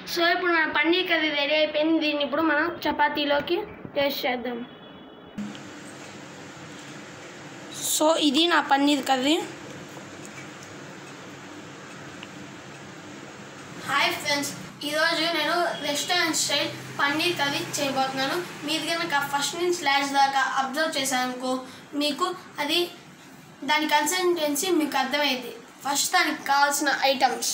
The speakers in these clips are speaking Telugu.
సో ఇప్పుడు మన పన్నీర్ కర్రీ రెడీ అయిపోయింది దీన్ని ఇప్పుడు మనం చపాతీలోకి టేస్ట్ చేద్దాం సో ఇది నా పన్నీర్ కర్రీ హాయ్ ఫ్రెండ్స్ ఈరోజు నేను రెస్టారెంట్ స్టైల్ పన్నీర్ కర్రీ చేయబోతున్నాను మీరు కనుక ఫస్ట్ నుంచి లాస్ట్ దాకా అబ్జర్వ్ చేశారనుకో మీకు అది దాని కన్సిస్టెన్సీ మీకు అర్థమైంది ఫస్ట్ దానికి కావాల్సిన ఐటమ్స్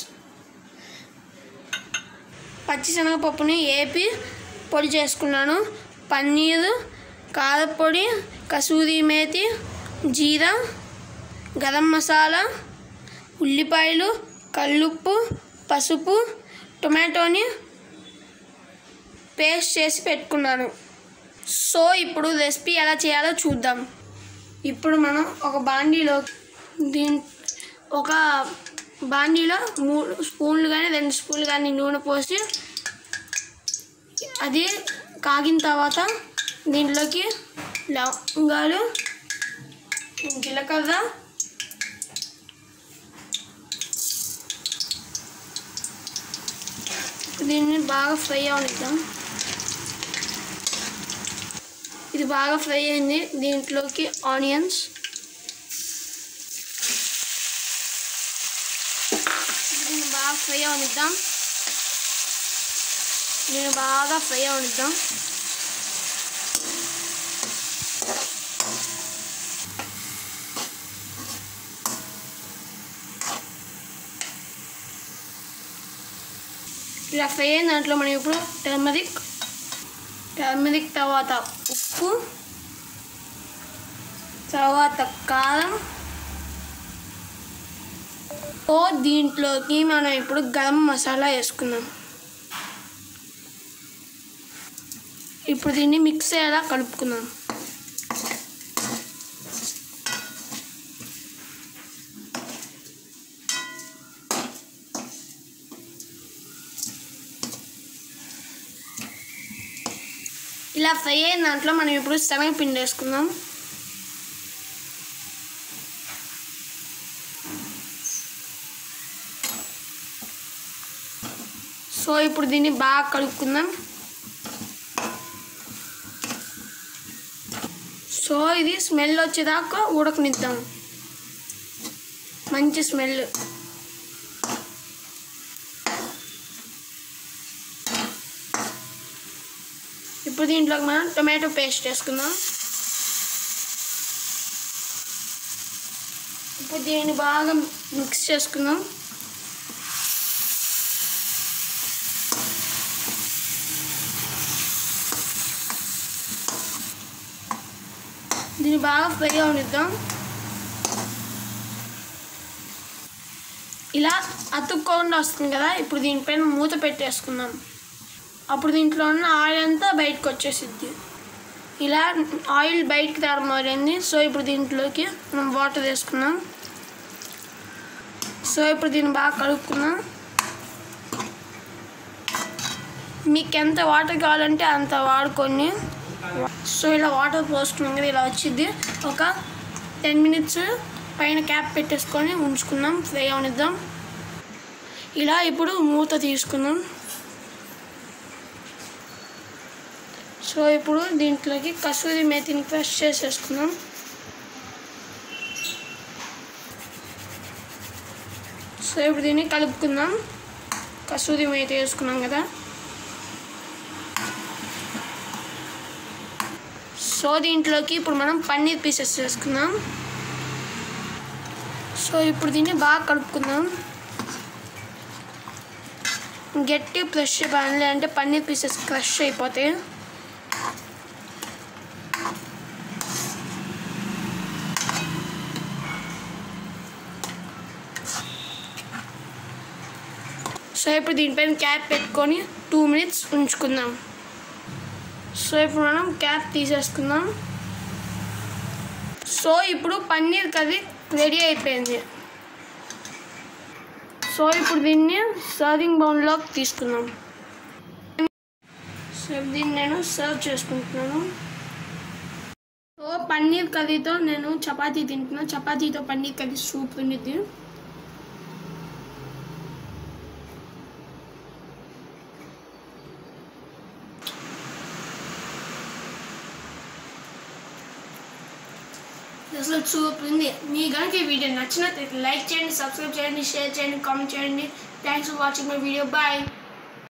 పచ్చిశనగపప్పుని ఏపి పొడి చేసుకున్నాను పన్నీరు కారపొడి కసూరి మేతి జీరా గరం మసాలా ఉల్లిపాయలు కల్లుప్పు పసుపు టొమాటోని పేస్ట్ చేసి పెట్టుకున్నాను సో ఇప్పుడు రెసిపీ ఎలా చేయాలో చూద్దాం ఇప్పుడు మనం ఒక బాండీలో దీని ఒక బాండీలో మూడు స్పూన్లు కానీ రెండు స్పూన్లు కానీ నూనె పోసి అది కాగిన తర్వాత దీంట్లోకి లవంగాలు జీలకర్ర దీన్ని బాగా ఫ్రై అవనిద్దాం ఇది బాగా ఫ్రై అయింది దీంట్లోకి ఆనియన్స్ దీన్ని బాగా ఫ్రై అవనిద్దాం దీన్ని బాగా ఫ్రై అవనిద్దాం ఇలా ఫ్రై అయిన దాంట్లో మనం ఇప్పుడు టర్మరిక్ టర్మరిక్ తర్వాత ఉప్పు తర్వాత కారం ఓ దీంట్లోకి మనం ఇప్పుడు గరం మసాలా వేసుకుందాం ఇప్పుడు దీన్ని మిక్స్ అయ్యేలా కలుపుకుందాం ఇలా ఫ్రై అయిన దాంట్లో మనం ఇప్పుడు శనగపిండి వేసుకుందాం సో ఇప్పుడు దీన్ని బాగా కలుపుకుందాం సో ఇది స్మెల్ వచ్చేదాకా ఉడకనిద్దాం మంచి స్మెల్ ఇప్పుడు దీంట్లోకి మనం టొమాటో పేస్ట్ వేసుకుందాం ఇప్పుడు దీన్ని బాగా మిక్స్ చేసుకుందాం దీన్ని బాగా ఫ్రై అవనిద్దాం ఇలా అతుక్కోకుండా వస్తుంది కదా ఇప్పుడు దీనిపైన మూత పెట్టేసుకుందాం అప్పుడు దీంట్లో ఉన్న ఆయిల్ అంతా బయటకు వచ్చేసిద్ది ఇలా ఆయిల్ బయటకు రావడం మొదలైంది సో ఇప్పుడు దీంట్లోకి మనం వాటర్ వేసుకున్నాం సో ఇప్పుడు దీన్ని బాగా కలుపుకున్నాం మీకు ఎంత వాటర్ కావాలంటే అంత వాడుకొని సో ఇలా వాటర్ పోసుకున్నాం కదా ఇలా వచ్చింది ఒక టెన్ మినిట్స్ పైన క్యాప్ పెట్టేసుకొని ఉంచుకుందాం ఫ్రై అవనిద్దాం ఇలా ఇప్పుడు మూత తీసుకుందాం సో ఇప్పుడు దీంట్లోకి కసూరి మేతిని క్రష్ చేసేసుకుందాం సో ఇప్పుడు దీన్ని కలుపుకుందాం కసూరి మేతి వేసుకున్నాం కదా సో దీంట్లోకి ఇప్పుడు మనం పన్నీర్ పీసెస్ వేసుకుందాం సో ఇప్పుడు దీన్ని బాగా కలుపుకుందాం గట్టి ఫ్రెష్ బాగా అంటే పన్నీర్ పీసెస్ క్రష్ అయిపోతాయి సో ఇప్పుడు దీనిపైన క్యాప్ పెట్టుకొని టూ మినిట్స్ ఉంచుకుందాం సో ఇప్పుడు మనం క్యాప్ తీసేసుకుందాం సో ఇప్పుడు పన్నీర్ కర్రీ రెడీ అయిపోయింది సో ఇప్పుడు దీన్ని సర్వింగ్ బౌల్లోకి తీసుకుందాం సో దీన్ని నేను సర్వ్ చేసుకుంటున్నాను సో పన్నీర్ కర్రీతో నేను చపాతీ తింటున్నాను చపాతీతో పన్నీర్ కర్రీ సూప్ ఉండిద్ది అసలు సూపర్ ఉంది మీ కనుక ఈ వీడియో నచ్చినట్లయితే లైక్ చేయండి సబ్స్క్రైబ్ చేయండి షేర్ చేయండి కామెంట్ చేయండి thanks for watching my video bye